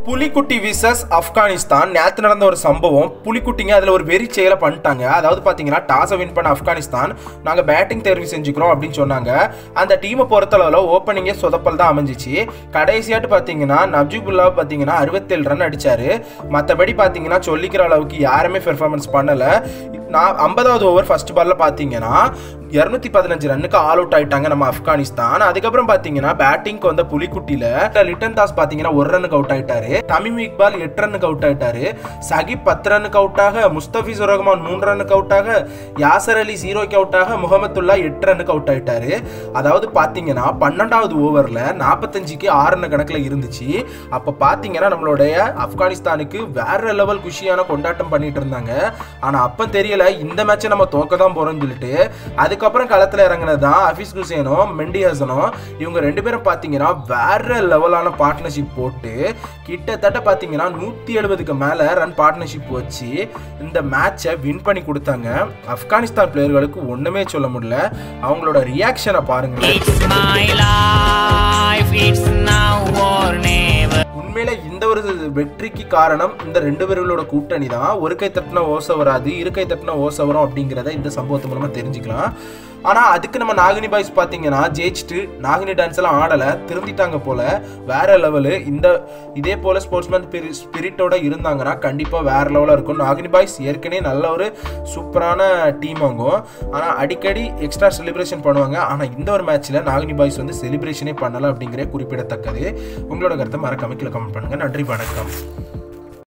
புலிக்குட்டி versus Afghanistan நேற்று நடந்த ஒரு சம்பவம் புலிக்குட்டிங்க அதில் ஒரு வெறி செயலை பண்ணிட்டாங்க அதாவது பார்த்தீங்கன்னா டாஸை வின் பண்ண ஆப்கானிஸ்தான் நாங்கள் பேட்டிங் தேர்வு செஞ்சுக்கிறோம் அப்படின்னு சொன்னாங்க அந்த டீமை பொறுத்தளவில் ஓப்பனிங்கே சொதப்பல் தான் அமைஞ்சிச்சு கடைசியாட்டு பார்த்தீங்கன்னா நப்ஜிபுல்லா பார்த்தீங்கன்னா அறுபத்தேழு ரன் அடிச்சாரு மற்றபடி பார்த்தீங்கன்னா சொல்லிக்கிற அளவுக்கு யாருமே பெர்ஃபார்மன்ஸ் பண்ணலை நான் ஐம்பதாவது ஓவர் ஃபர்ஸ்ட் பால்ல பார்த்தீங்கன்னா இரநூத்தி பதினஞ்சு ரன்னுக்கு ஆல் அவுட் ஆயிட்டாங்க நம்ம ஆப்கானிஸ்தான் அதுக்கப்புறம் பார்த்தீங்கன்னா பேட்டிங்க்கு வந்த புலிக்குட்டியில லிட்டன் தாஸ் பார்த்தீங்கன்னா ஒரு ரன்னுக்கு அவுட் ஆயிட்டாரு தமிம் இக்பால் எட்டு ரன்னுக்கு அவுட் ஆயிட்டாரு சகிப் பத்து ரன்னுக்கு அவுட் ஆக முஸ்தபிசுர் ரஹ்மான் மூணு ரன்னுக்கு அவுட் ஆக யாசர் அலி ஜீரோக்கு அவுட் ஆக முகமதுல்லா எட்டு ரன்னுக்கு அவுட் ஆயிட்டாரு அதாவது பார்த்தீங்கன்னா பன்னெண்டாவது ஓவரில் நாற்பத்தஞ்சுக்கு ஆறு ரன் கணக்கில் இருந்துச்சு அப்போ பார்த்தீங்கன்னா நம்மளுடைய ஆப்கானிஸ்தானுக்கு வேற லெவல் குஷியான கொண்டாட்டம் பண்ணிட்டு இருந்தாங்க ஆனால் அப்போ தெரியல இந்த மேட்சை நம்ம தோக்க தான் போகிறோம்னு சொல்லிட்டு அதுக்கப்புறம் களத்தில் இறங்கினது தான் ஹஃபீஸ் குசேனும் மெண்டி ஹசனும் இவங்க ரெண்டு பேரும் பார்த்தீங்கன்னா வேற லெவலான பார்ட்னர்ஷிப் போட்டு கிட்டத்தட்ட பார்த்தீங்கன்னா நூற்றி எழுபதுக்கு மேலே ரன் பார்ட்னர்ஷிப் வச்சு இந்த மேட்சை வின் பண்ணி கொடுத்தாங்க ஆப்கானிஸ்தான் பிளேயர்களுக்கு ஒன்றுமே சொல்ல முடியல அவங்களோட ரியாக்ஷனை பாருங்களேன் It's my life, it's now or never. உண்மையில இந்த ஒரு வெற்றிக்கு காரணம் இந்த ரெண்டு பேர்களோட கூட்டணி தான் ஒரு கை தட்டின ஓசை வராது இரு கை தட்டின ஓசை வரும் அப்படிங்கிறத இந்த சம்பவத்து மூலமா தெரிஞ்சுக்கலாம் ஆனா அதுக்கு நம்ம நாகினி பாய்ஸ் பாத்தீங்கன்னா ஜெயிச்சுட்டு நாகினி டான்ஸ் எல்லாம் ஆடல திருந்திட்டாங்க போல வேற லெவலு இந்த இதே போல ஸ்போர்ட்ஸ்மேன் ஸ்பிரிட்டோட இருந்தாங்கன்னா கண்டிப்பா வேற லெவலா இருக்கும் நாகினி பாய்ஸ் ஏற்கனவே நல்ல ஒரு சூப்பரான டீம் ஆகும் ஆனா அடிக்கடி எக்ஸ்ட்ரா செலிப்ரேஷன் பண்ணுவாங்க ஆனா இந்த ஒரு மேட்ச்ல நாகினி பாய்ஸ் வந்து செலிப்ரேஷனே பண்ணல அப்படிங்கிற குறிப்பிடத்தக்கது உங்களோட கருத்தை மறக்காம கீழே கமெண்ட் பண்ணுங்க நன்றி வணக்கம்